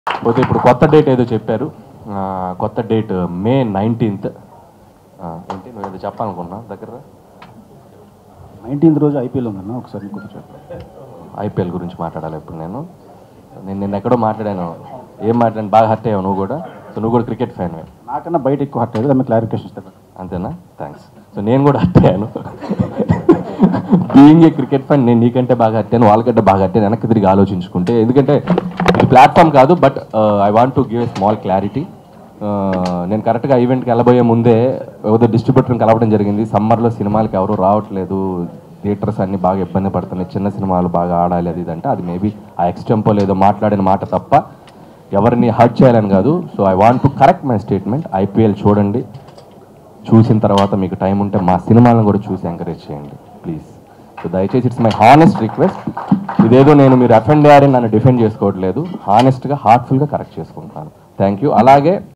పోతే ఇప్పుడు కొత్త డేట్ ఏదో చెప్పారు ఆ, కొత్త డేట్ మే నైన్టీన్త్ ఏంటి నువ్వు ఏదో చెప్పాలనుకున్నా దగ్గర నైన్టీన్త్ రోజు ఐపీఎల్ ఉందన్న ఒకసారి గుర్తు చెప్పండి ఐపీఎల్ గురించి మాట్లాడాలి ఇప్పుడు నేను నేను నిన్న ఎక్కడో మాట్లాడాను ఏం మాట్లాడాను బాగా హర్ట్ అయ్యావు నువ్వు కూడా సో నువ్వు కూడా క్రికెట్ ఫ్యాన్ నాకన్నా బయట ఎక్కువ హర్ట్ అయ్యేది దాని క్లారిఫికేషన్ ఇస్తాను అంతేనా థ్యాంక్స్ సో నేను కూడా హర్ట్ అయ్యాను బీయింగ్ ఏ క్రికెట్ ఫ్యాన్ నేను నీకంటే బాగా హట్టాను వాళ్ళకంటే బాగా హట్టాను వెనక్కి తిరిగి ఆలోచించుకుంటే ఎందుకంటే ఇది ప్లాట్ఫామ్ కాదు but I want to give a small clarity నేను కరెక్ట్గా ఈవెంట్కి వెళ్ళబోయే ముందే ఏదో డిస్ట్రిబ్యూటర్ని కలవడం జరిగింది సమ్మర్లో సినిమాలకి ఎవరు రావట్లేదు థియేటర్స్ అన్ని బాగా ఇబ్బంది పడుతున్నాయి చిన్న సినిమాలు బాగా ఆడాలి అది ఇది అంటే అది మేబీ ఆ ఎక్స్టెంపో ఏదో మాట్లాడిన మాట తప్ప ఎవరిని హర్ట్ చేయాలని కాదు so I want to correct my statement IPL చూడండి చూసిన తర్వాత మీకు టైం ఉంటే మా సినిమాలను కూడా చూసి ఎంకరేజ్ చేయండి ప్లీజ్ సో దయచేసి ఇట్స్ మై హానెస్ట్ రిక్వెస్ట్ ఇదేదో నేను మీరు అఫెండ్ అయ్యారని నన్ను డిఫెండ్ చేసుకోవట్లేదు హానెస్ట్గా హార్ట్ఫుల్గా కరెక్ట్ చేసుకుంటున్నాను థ్యాంక్ యూ అలాగే